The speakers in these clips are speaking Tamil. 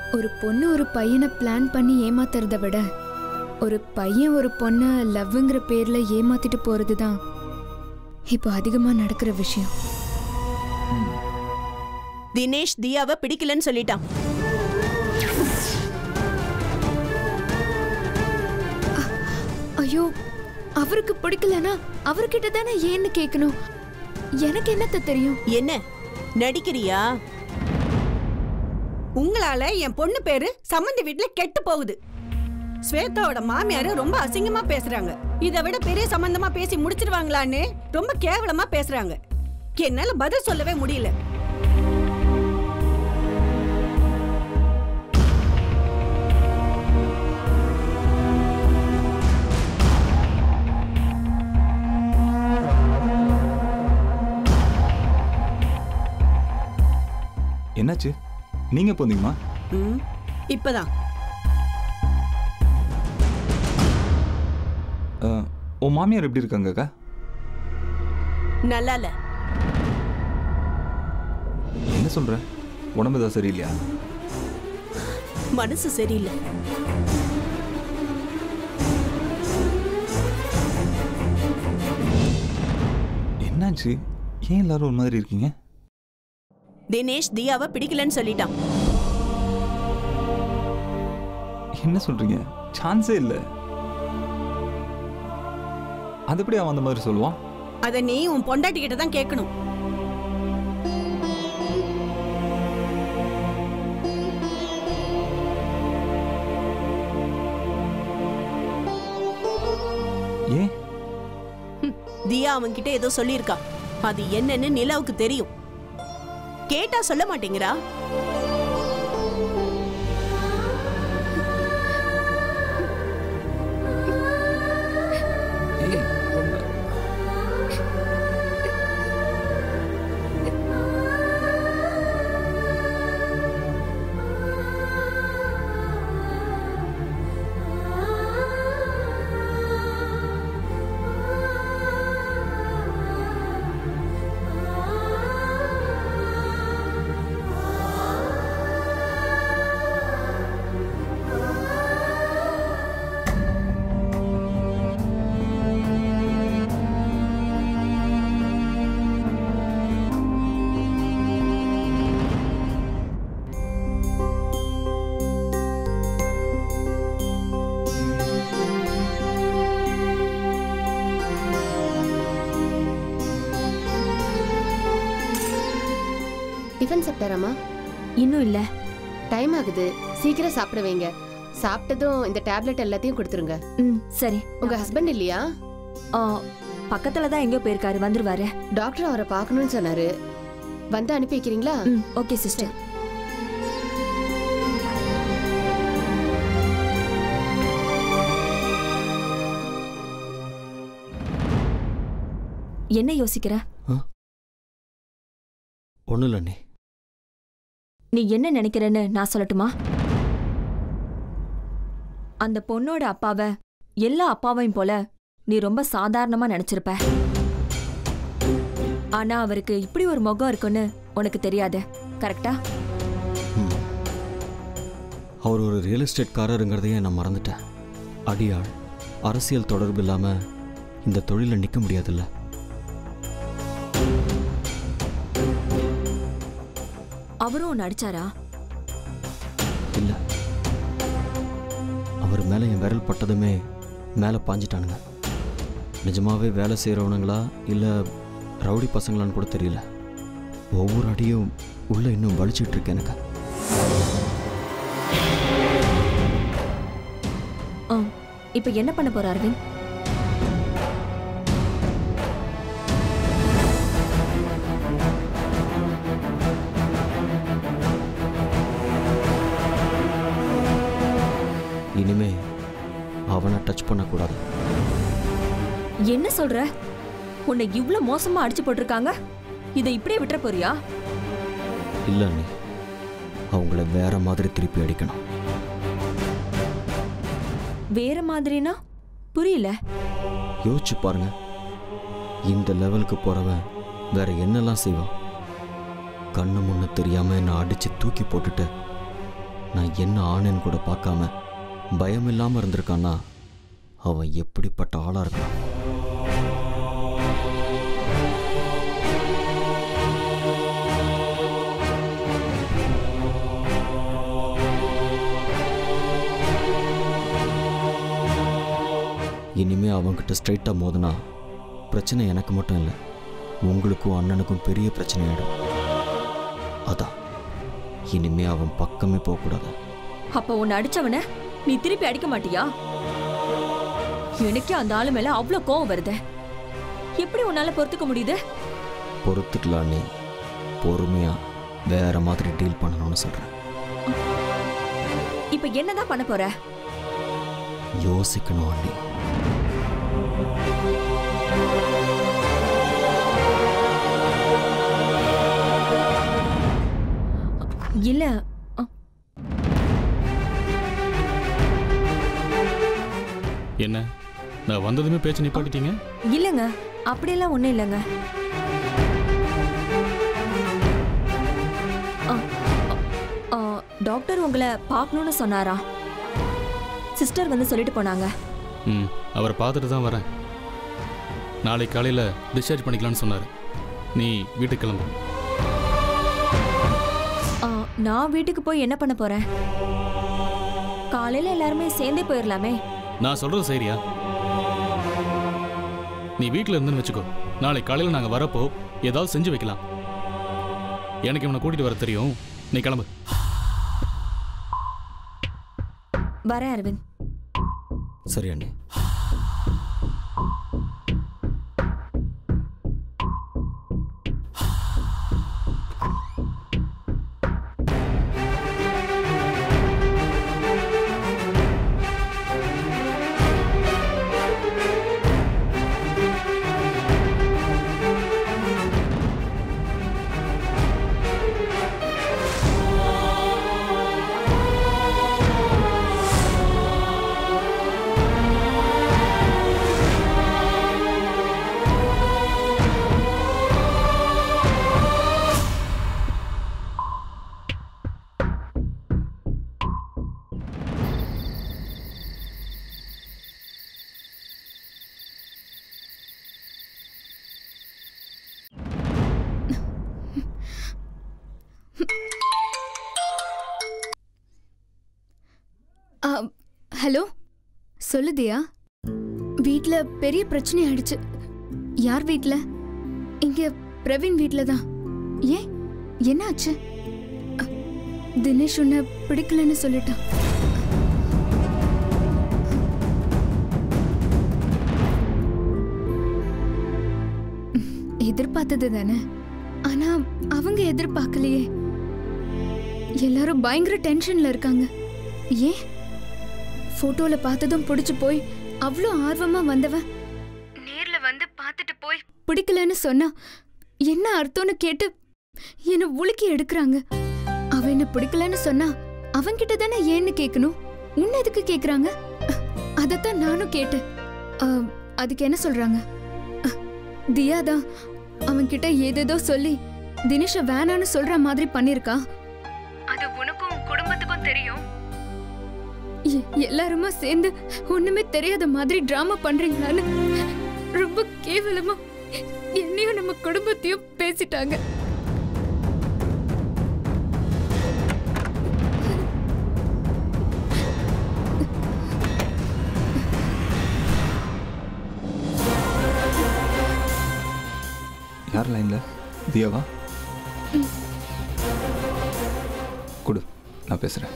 ஒரு பொண்ணு ஒரு பையனை பிளான் பண்ணி ஏமாத்துறத விட ஒரு பையன் ஒரு பொண்ணை லவ்ங்கிற பேர்ல ஏமாத்திட்டு போறது தான் இப்போ அதிகமா நடக்கிற விஷயம் தினேஷ் தியாவை பிடிக்கலன்னு சொல்லிட்டான் ஐயோ அவருக்கு பிடிக்கலனா அவர்கிட்ட தானே ஏன்னு கேட்கணும் எனக்கு என்னத்த தெரியும் என்ன நடிக்கிறியா உங்களால என் பொண்ணு பேரு சம்மந்தி வீட்ல கெட்டு போகுது ஸ்வேதாவோட மாமியாரு ரொம்ப அசிங்கமா பேசுறாங்க இதை விட பெரிய சம்பந்தமா பேசி முடிச்சிருவாங்களான்னு ரொம்ப கேவலமா பேசுறாங்க என்னால பதில் சொல்லவே முடியல என்னாச்சு நீங்க போந்தீங்கம்மா ம், இப்பதான் அஹ், உன் மாமியார் எப்படி இருக்காங்க அக்கா நல்லா இல்ல என்ன சொல்ற உடம்பு ஏதாவது சரியில்லையா மனசு சரியில்லை என்னாச்சு ஏன் எல்லாரும் ஒரு மாதிரி இருக்கீங்க தினேஷ் தியாவை பிடிக்கலன்னு சொல்லிட்டான் என்ன சொல்றீங்க சான்ஸே இல்லை அது எப்படி அவன் அந்த மாதிரி சொல்லுவான் அத நீ உன் பொண்டாட்டி கிட்ட தான் கேட்கணும் ஏன் தியா அவன்கிட்ட ஏதோ சொல்லியிருக்கா அது என்னன்னு நிலாவுக்கு தெரியும் கேட்டா சொல்ல மாட்டேங்கிறா ஏய், டிஃபன் சாப்பிட்டாராமா இன்னும் இல்ல டைம் ஆகுது சீக்கிரம் சாப்பிட வைங்க சாப்பிட்டதும் இந்த டேப்லெட் எல்லாத்தையும் கொடுத்துருங்க ம் சரி உங்க ஹஸ்பண்ட் இல்லையா ஆ, பக்கத்துல தான் எங்கேயோ போயிருக்காரு வந்துருவாரு டாக்டர் அவரை பார்க்கணும்னு சொன்னாரு வந்து அனுப்பி வைக்கிறீங்களா ம் ஓகே சிஸ்டர் என்ன யோசிக்கிற ஒன்றும் இல்லை அண்ணி நீ என்ன நினைக்கிறன்னு நான் சொல்லட்டுமா அந்த பொண்ணோட அப்பாவை எல்லா அப்பாவையும் போல நீ ரொம்ப சாதாரணமா நினைச்சிருப்ப ஆனா அவருக்கு இப்படி ஒரு முகம் இருக்குன்னு உனக்கு தெரியாது கரெக்டா ம் அவர் ஒரு ரியல் எஸ்டேட்காரருங்கிறதையே நான் மறந்துட்டேன் அடியாள் அரசியல் தொடர்பு இல்லாமல் இந்த தொழிலில் நிற்க முடியாதுல்ல அவரும் நடிச்சாரா இல்லை அவர் மேலே என் விரல் பட்டதுமே மேலே பாஞ்சிட்டானுங்க நிஜமாவே வேலை செய்கிறவனுங்களா இல்லை ரவுடி பசங்களான்னு கூட தெரியல ஒவ்வொரு அடியும் உள்ளே இன்னும் வலிச்சிட்டு இருக்கு எனக்கு ஆ, இப்ப என்ன பண்ண போற அரவிந்த் இனிமே அவனை டச் பண்ணக்கூடாது என்ன சொல்ற உன்னை இவ்ளோ மோசமா அடிச்சு போட்டிருக்காங்க இதை இப்படியே விட்டுற போறியா இல்லை அண்ணி அவங்கள வேற மாதிரி திருப்பி அடிக்கணும் வேற மாதிரினா புரியல யோசிச்சு பாருங்க இந்த லெவலுக்கு போறவன் வேற என்னெல்லாம் செய்வான் கண்ணு முன்ன தெரியாம என்னை அடிச்சு தூக்கி போட்டுட்டு நான் என்ன ஆனேன்னு கூட பார்க்காம பயம் இல்லாமல் இருந்திருக்கான்னா அவன் எப்படிப்பட்ட ஆளாக இருக்கான் இனிமே அவன்கிட்ட ஸ்ட்ரைட்டாக மோதினா பிரச்சனை எனக்கு மட்டும் இல்லை உங்களுக்கும் அண்ணனுக்கும் பெரிய பிரச்சனையாயிடும் அதான் இனிமே அவன் பக்கமே போகக்கூடாது அப்ப உன்னை அடிச்சவன நீ திருப்பி அடிக்க மாட்டியா எனக்கே அந்த ஆளு மேல அவ்வளவு கோவம் வருது எப்படி உன்னால பொறுத்துக்க முடியுது பொறுத்துக்கலாம் நீ பொறுமையா வேற மாதிரி டீல் பண்ணணும்னு சொல்றேன் இப்ப என்னதான் பண்ண போற யோசிக்கணும் அண்ணி இல்ல என்ன நான் வந்ததுமே பேச்சு நிப்பாட்டிட்டீங்க இல்லங்க அப்படியெல்லாம் ஒண்ணும் இல்லைங்க ஆ, ஆ, டாக்டர் உங்களை பார்க்கணும்னு சொன்னாரா சிஸ்டர் வந்து சொல்லிட்டு போனாங்க ம் அவரை பார்த்துட்டு தான் வரேன் நாளைக்கு காலையில் டிஸ்சார்ஜ் பண்ணிக்கலாம்னு சொன்னார் நீ வீட்டுக்கு கிளம்பு ஆ, நான் வீட்டுக்கு போய் என்ன பண்ண போறேன் காலையில எல்லாருமே சேர்ந்தே போயிடலாமே நான் சொல்கிறது சரியா நீ வீட்டில் இருந்துன்னு வச்சுக்கோ நாளைக்கு காலையில் நாங்கள் வரப்போ ஏதாவது செஞ்சு வைக்கலாம் எனக்கு இவனை கூட்டிகிட்டு வர தெரியும் நீ கிளம்பு வரேன் அரவிந்த் சரி அண்ணி ஆ, ஹலோ சொல்லுதியா வீட்ல பெரிய பிரச்சனை ஆயிடுச்சு யார் வீட்ல இங்க பிரவீன் வீட்ல தான் ஏன் என்னாச்சு அ, தினேஷ் உன்னை பிடிக்கலன்னு சொல்லிட்டான் எதிர்பார்த்தது தானே ஆனா அவங்க எதிர்பார்க்கலையே எல்லாரும் பயங்கர டென்ஷன்ல இருக்காங்க ஏன் போட்டோல பார்த்ததும் பிடிச்சு போய் அவ்வளோ ஆர்வமா வந்தவன் நேர்ல வந்து பார்த்துட்டு போய் பிடிக்கலன்னு சொன்னா என்ன அர்த்தம்னு கேட்டு என்ன உலுக்கி எடுக்கிறாங்க அவ என்ன பிடிக்கலன்னு சொன்னா அவன்கிட்ட தானே ஏன்னு கேட்கணும் உன்ன எதுக்கு கேக்குறாங்க அதத்தான் நானும் கேட்டேன் அஹ், அதுக்கு என்ன சொல்றாங்க அஹ், தியா தான் அவன்கிட்ட ஏதேதோ சொல்லி தினேஷ வேணான்னு சொல்ற மாதிரி பண்ணிருக்கா அது உனக்கும் குடும்பத்துக்கும் தெரியும் எ- எல்லாருமா சேர்ந்து ஒண்ணுமே தெரியாத மாதிரி டிராமா பண்றீங்களான்னு ரொம்ப கேவலமா என்னையும் நம்ம குடும்பத்தையும் பேசிட்டாங்க யார் லைனில் தியாவா கொடு நான் பேசுகிறேன்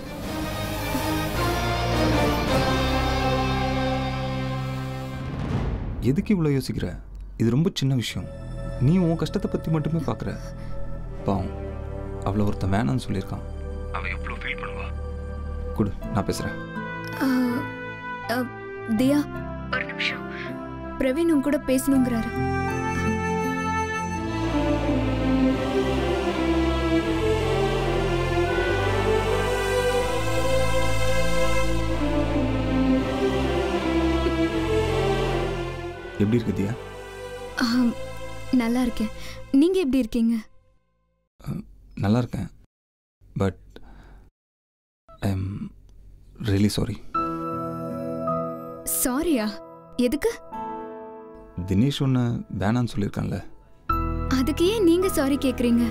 எதுக்கு இவ்வளோ யோசிக்கிற இது ரொம்ப சின்ன விஷயம் நீ உன் கஷ்டத்தை பற்றி மட்டுமே பார்க்குற பாவம் அவ்வளோ ஒருத்தன் வேணான்னு சொல்லியிருக்கான் அவன் எவ்வளோ ஃபீல் பண்ணுவா கொடு நான் பேசுகிறேன் ஆ, ஆ, தியா ஒரு நிமிஷம் பிரவீன் உன் கூட பேசணுங்கிறாரு எப்படி இருக்கு தியா ஆ, நல்லா இருக்கேன் நீங்க எப்படி இருக்கீங்க நல்லா இருக்கேன் but I am really sorry சாரியா எதுக்கு தினேஷ் ஒன்று வேணான்னு சொல்லியிருக்கான்ல அதுக்கு ஏன் நீங்க சாரி கேக்குறீங்க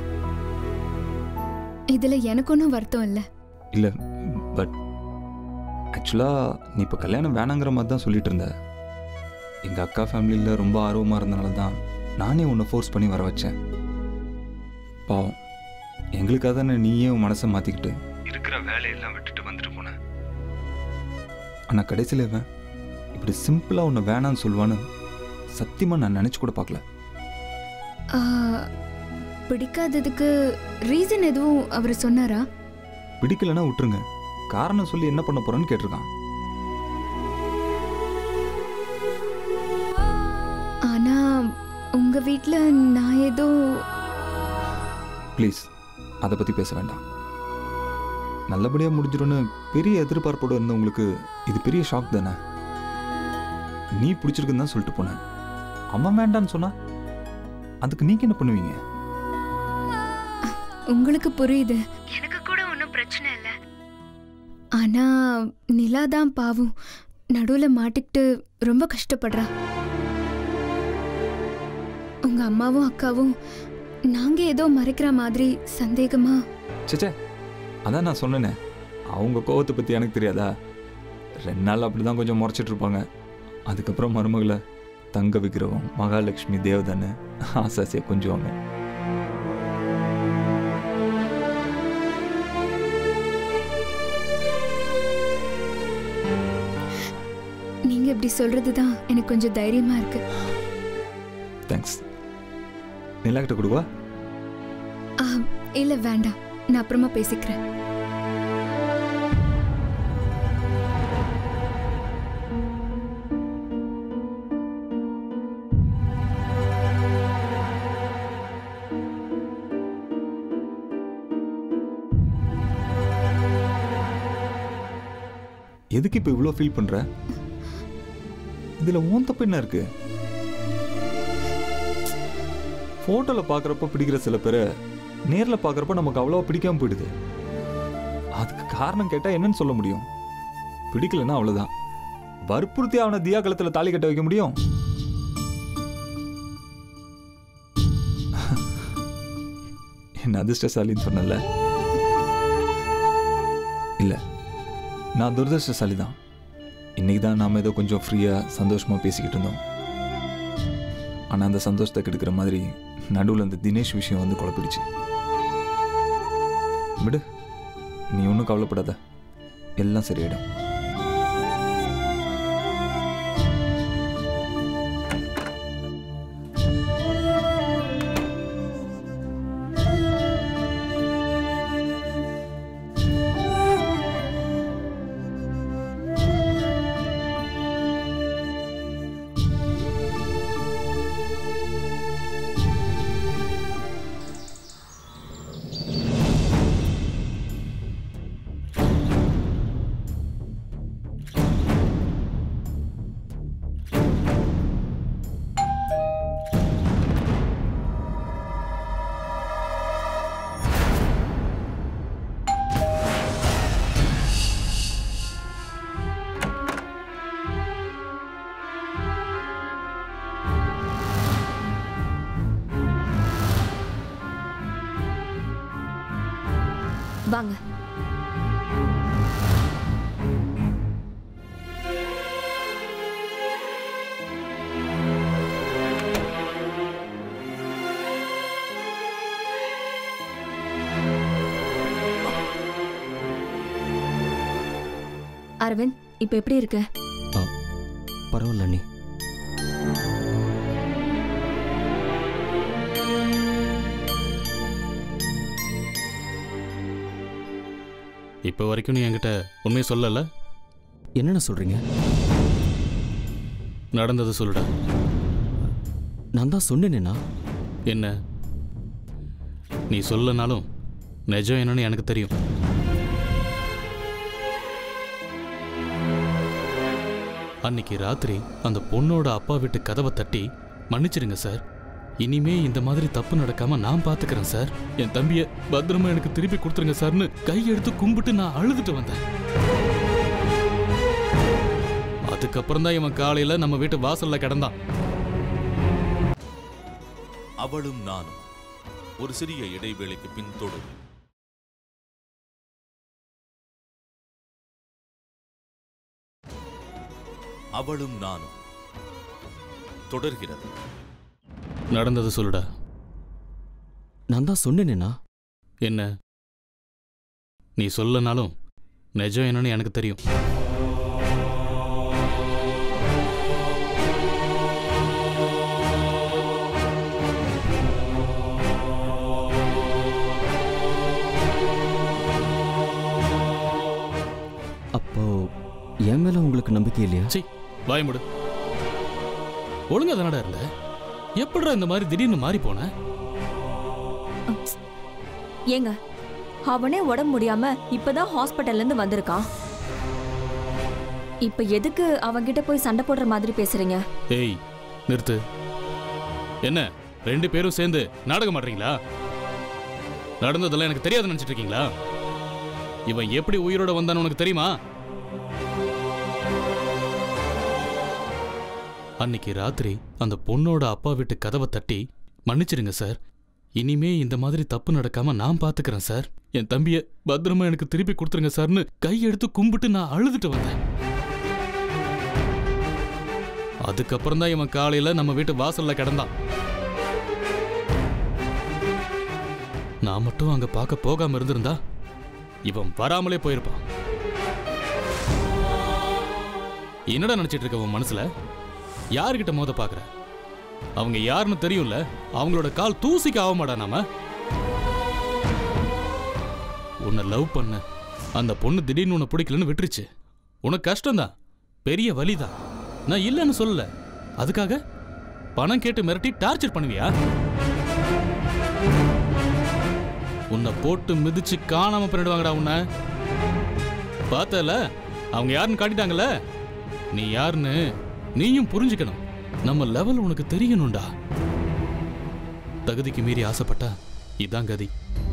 இதுல எனக்கு ஒன்றும் வருத்தம் இல்லை இல்லை பட் ஆக்சுவலாக நீ இப்போ கல்யாணம் வேணாங்கிற மாதிரி தான் சொல்லிட்டு இருந்த எங்கள் அக்கா ஃபேமிலியில் ரொம்ப ஆர்வமாக இருந்தனால தான் நானே உன்னை ஃபோர்ஸ் பண்ணி வர வச்சேன் பாவம் எங்களுக்காக தானே நீயே உன் மனசை மாற்றிக்கிட்டு இருக்கிற வேலையெல்லாம் விட்டுட்டு வந்துட்டு போனேன் ஆனால் கடைசியில் இவன் இப்படி சிம்பிளாக உன்னை வேணான்னு சொல்லுவான்னு சத்தியமாக நான் நினச்சி கூட பார்க்கல ஆ, பிடிக்காததுக்கு ரீசன் எதுவும் அவர் சொன்னாரா பிடிக்கலன்னா விட்டுருங்க காரணம் சொல்லி என்ன பண்ண போறேன்னு கேட்டிருக்கான் ஆனா உங்க வீட்ல நான் ஏதோ ப்ளீஸ் அதை பற்றி பேச வேண்டாம் நல்லபடியாக முடிஞ்சிடும்னு பெரிய எதிர்பார்ப்போடு இருந்த உங்களுக்கு இது பெரிய ஷாக் தானே நீ பிடிச்சிருக்குன்னு தான் சொல்லிட்டு போனேன் அவன் வேண்டான்னு சொன்னா அதுக்கு நீங்க என்ன பண்ணுவீங்க உங்களுக்கு புரியுது எனக்கு கூட ஒன்றும் பிரச்சனை இல்லை ஆனா நிலா தான் பாவம் நடுவுல மாட்டிக்கிட்டு ரொம்ப கஷ்டப்படுறா உங்க அம்மாவும் அக்காவும் நாங்க ஏதோ மறைக்கிற மாதிரி சந்தேகமா சேச்சே அதான் நான் சொன்னேனே அவங்க கோவத்தை பற்றி எனக்கு தெரியாதா ரெண்டு நாள் அப்படி தான் கொஞ்சம் முறைச்சிட்டு இருப்பாங்க அதுக்கப்புறம் மருமகளை தங்க விக்கிரகம் மகாலட்சுமி தேவதானு ஆசாசியாக கொஞ்சுவாங்க நீங்க இப்படி சொல்றது தான் எனக்கு கொஞ்சம் தைரியமா இருக்கு தேங்க்ஸ் நிலாக்கிட்ட கொடுவா ஆ, இல்ல வேண்டாம் நான் அப்புறமா பேசிக்கிறேன் எதுக்கு இப்போ இவ்வளோ ஃபீல் பண்ணுற இதில் ஓன் தப்பு என்ன இருக்கு ஃபோட்டோவில் பார்க்குறப்ப பிடிக்கிற சில பேரை நேரில் பார்க்குறப்ப நமக்கு அவ்வளோவா பிடிக்காம போயிடுது அதுக்கு காரணம் கேட்டால் என்னன்னு சொல்ல முடியும் பிடிக்கலன்னா அவ்வளோதான் வற்புறுத்தி அவனை தியா கழுத்தில் தாலி கட்ட வைக்க முடியும் என்ன அதிர்ஷ்டசாலின்னு சொன்னல இல்லை நான் துரதிருஷ்டசாலி தான் இன்னைக்கு தான் நாம் ஏதோ கொஞ்சம் ஃப்ரீயாக சந்தோஷமாக பேசிக்கிட்டு இருந்தோம் ஆனால் அந்த சந்தோஷத்தை கெடுக்கிற மாதிரி நடுவில் அந்த தினேஷ் விஷயம் வந்து குழப்பிடுச்சு விடு நீ ஒன்றும் கவலைப்படாத எல்லாம் சரியாயிடும் வாங்க அரவிந்த் இப்ப எப்படி இருக்க பரவாயில்ல அண்ணி இப்போ வரைக்கும் நீ என்கிட்ட உண்மையை சொல்லல என்னென்ன சொல்கிறீங்க நடந்தது சொல்லுடா நான் தான் சொன்னேனேண்ணா என்ன நீ சொல்லனாலும் நிஜம் என்னன்னு எனக்கு தெரியும் அன்னைக்கு ராத்திரி அந்த பொண்ணோட அப்பா வீட்டு கதவை தட்டி மன்னிச்சிடுங்க சார் இனிமே இந்த மாதிரி தப்பு நடக்காம நான் பாத்துக்கிறேன் சார் என் தம்பிய பத்திரமா எனக்கு திருப்பி கொடுத்துருங்க சார்னு கையெடுத்து கும்பிட்டு நான் அழுதுட்டு வந்தேன் அதுக்கப்புறம் தான் இவன் காலையில நம்ம வீட்டு வாசல்ல கிடந்தான் அவளும் நானும் ஒரு சிறிய இடைவேளைக்கு பின் தொடரும் அவளும் நானும் தொடர்கிறது நடந்தது சொல்லுடா நான் தான் சொன்னேனேண்ணா என்ன நீ சொல்லனாலும் நிஜம் என்னன்னு எனக்கு தெரியும் அப்போ என் மேல உங்களுக்கு நம்பிக்கை இல்லையா சி வாய முடு ஒழுங்கா தானடா இருந்த எப்படிடா இந்த மாதிரி திடீர்னு மாறி போன ஏங்க அவனே உடம்பு முடியாம இப்பதான் ஹாஸ்பிட்டல்ல இருந்து வந்திருக்கான் இப்ப எதுக்கு அவன்கிட்ட போய் சண்டை போடுற மாதிரி பேசுறீங்க ஏய் நிறுத்து என்ன ரெண்டு பேரும் சேர்ந்து நாடகம் ஆடுறீங்களா நடந்ததெல்லாம் எனக்கு தெரியாது நினைச்சிட்டு இருக்கீங்களா இவன் எப்படி உயிரோட வந்தான்னு உனக்கு தெரியுமா அன்னைக்கு ராத்திரி அந்த பொண்ணோட அப்பா வீட்டு கதவை தட்டி மன்னிச்சிடுங்க சார் இனிமே இந்த மாதிரி தப்பு நடக்காம நான் பாத்துக்கிறேன் சார் என் தம்பிய பத்திரமா எனக்கு திருப்பி கொடுத்துருங்க சார்னு கையெடுத்து கும்பிட்டு நான் அழுதுட்டு வந்தேன் அதுக்கப்புறம் தான் இவன் காலையில நம்ம வீட்டு வாசல்ல கிடந்தான் நான் மட்டும் அங்க பார்க்க போகாம இருந்திருந்தா இவன் வராமலே போயிருப்பான் என்னடா நினைச்சிட்டு இருக்க உன் மனசுல யார்கிட்ட மோத பாக்குற அவங்க யாருன்னு தெரியும்ல அவங்களோட கால் தூசிக்கு ஆக மாட்டா நாம உன்னை லவ் பண்ண அந்த பொண்ணு திடீர்னு உன்னை பிடிக்கலன்னு விட்டுருச்சு உனக்கு கஷ்டம்தான் பெரிய வலிதான் நான் இல்லைன்னு சொல்லல அதுக்காக பணம் கேட்டு மிரட்டி டார்ச்சர் பண்ணுவியா உன்னை போட்டு மிதிச்சு காணாம பண்ணிடுவாங்கடா உன்னை பார்த்தல அவங்க யாருன்னு காட்டிட்டாங்கல்ல நீ யாருன்னு நீயும் புரிஞ்சுக்கணும் நம்ம லெவல் உனக்கு தெரியணும்டா தகுதிக்கு மீறி ஆசைப்பட்டா இதான் கதி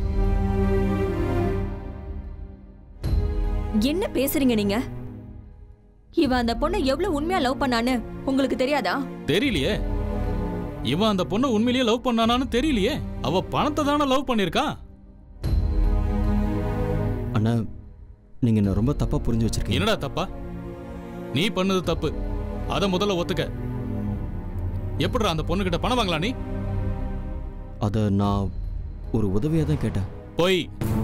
என்ன பேசுறீங்க நீங்க இவன் அந்த பொண்ணை எவ்வளவு உண்மையா லவ் பண்ணான்னு உங்களுக்கு தெரியாதா தெரியலையே இவன் அந்த பொண்ணை உண்மையிலேயே லவ் பண்ணானான்னு தெரியலையே அவ பணத்தை தானே லவ் பண்ணிருக்கா அண்ணா நீங்க என்ன ரொம்ப தப்பா புரிஞ்சு வச்சிருக்கீங்க என்னடா தப்பா நீ பண்ணது தப்பு அத முதல்ல ஒத்துக்க எப்படிடா அந்த பொண்ணுகிட்ட பணம் வாங்கலாம் நீ அதை நான் ஒரு உதவியாக தான் கேட்டேன் போய்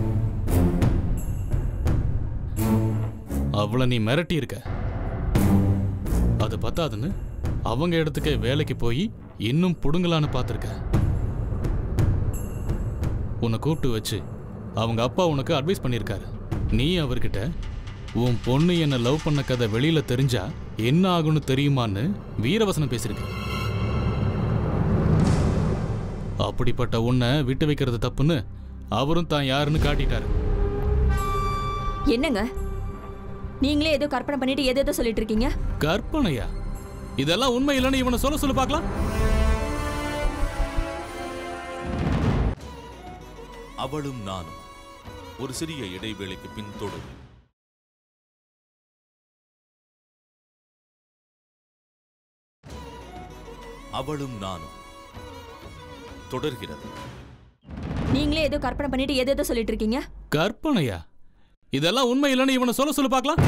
அவளை நீ மிரட்டி இருக்க அது பத்தாதுன்னு அவங்க இடத்துக்கு வேலைக்கு போய் இன்னும் புடுங்கலான்னு பார்த்துருக்க உன்னை கூப்பிட்டு வச்சு அவங்க அப்பா உனக்கு அட்வைஸ் பண்ணியிருக்காரு நீ அவர்கிட்ட உன் பொண்ணு என்ன லவ் பண்ண கதை வெளியில தெரிஞ்சா என்ன ஆகும்னு தெரியுமான்னு வீரவசனம் பேசியிருக்க அப்படிப்பட்ட உன்னை விட்டு வைக்கிறது தப்புன்னு அவரும் தான் யாருன்னு காட்டிட்டாரு என்னங்க நீங்களே ஏதோ கற்பனை பண்ணிட்டு எது எதோ சொல்லிட்டு இருக்கீங்க கற்பனையா இதெல்லாம் உண்மை இல்லைன்னு இவனை சொல்ல சொல்லு பார்க்கலாம் அவளும் நானும் ஒரு சிறிய இடைவேளைக்கு பின் தொடரும் அவளும் நானும் தொடர்கிறது நீங்களே ஏதோ கற்பனை பண்ணிட்டு எது எதோ சொல்லிட்டு இருக்கீங்க கற்பனையா இதெல்லாம் உண்மை இல்லைன்னு இவனை சொல்ல சொல்லு பார்க்கலாம்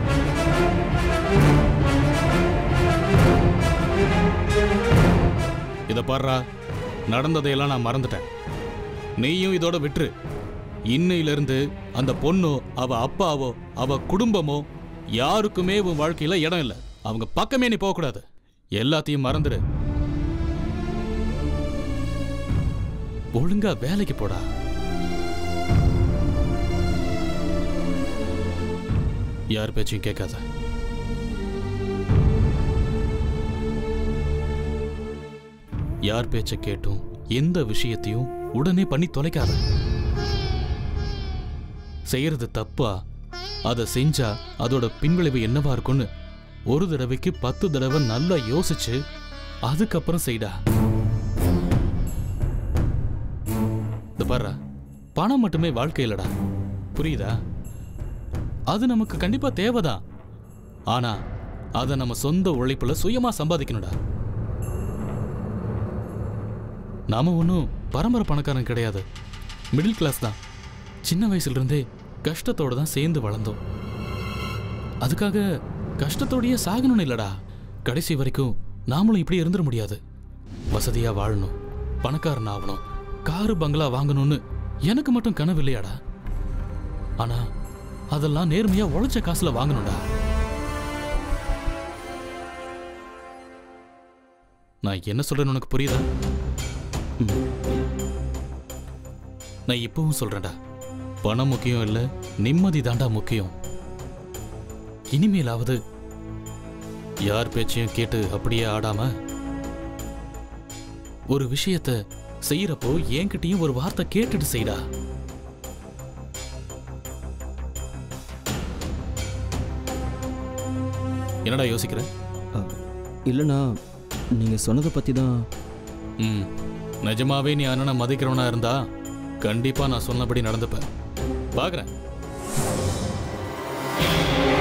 இத பாருடா நடந்ததையெல்லாம் நான் மறந்துட்டேன் நீயும் இதோட விட்டுரு இன்னையிலிருந்து அந்த பொண்ணோ அவ அப்பாவோ அவ குடும்பமோ யாருக்குமே உன் வாழ்க்கையில இடம் இல்லை அவங்க பக்கமே நீ போகக்கூடாது எல்லாத்தையும் மறந்துடு ஒழுங்கா வேலைக்கு போடா யார் பேச்சையும் கேட்காத யார் பேச்சை கேட்டும் எந்த விஷயத்தையும் உடனே பண்ணி தொலைக்காத செய்யறது தப்பா அதை செஞ்சா அதோட பின்விளைவு என்னவா இருக்கும்னு ஒரு தடவைக்கு பத்து தடவை நல்லா யோசிச்சு அதுக்கப்புறம் செய்டா பாரு பணம் மட்டுமே வாழ்க்கை இல்லடா புரியுதா அது நமக்கு கண்டிப்பா தேவைதான் ஆனா அதை நம்ம சொந்த உழைப்புல சுயமா சம்பாதிக்கணும்டா நாம ஒன்றும் பரம்பரை பணக்காரன் கிடையாது மிடில் கிளாஸ் தான் சின்ன வயசுல இருந்தே கஷ்டத்தோட தான் சேர்ந்து வளர்ந்தோம் அதுக்காக கஷ்டத்தோடயே சாகணும்னு இல்லடா கடைசி வரைக்கும் நாமளும் இப்படி இருந்துட முடியாது வசதியா வாழணும் பணக்காரன் ஆகணும் காரு பங்களா வாங்கணும்னு எனக்கு மட்டும் கனவு இல்லையாடா ஆனா அதெல்லாம் நேர்மையா உழைச்ச காசுல வாங்கணும்டா நான் என்ன சொல்றேன்னு உனக்கு புரியுதா நான் இப்பவும் சொல்றேன்டா பணம் முக்கியம் இல்ல நிம்மதி தாண்டா முக்கியம் இனிமேலாவது யார் பேச்சையும் கேட்டு அப்படியே ஆடாம ஒரு விஷயத்த செய்யறப்போ என்கிட்டயும் ஒரு வார்த்தை கேட்டுட்டு செய்டா என்னடா பார்க்குற இல்லைண்ணா நீங்கள் சொன்னதை பற்றி தான் ம் நிஜமாவே நீ அண்ணனை மதிக்கிறவனா இருந்தா கண்டிப்பா நான் சொன்னபடி நடந்துப்பேன் பார்க்குறேன்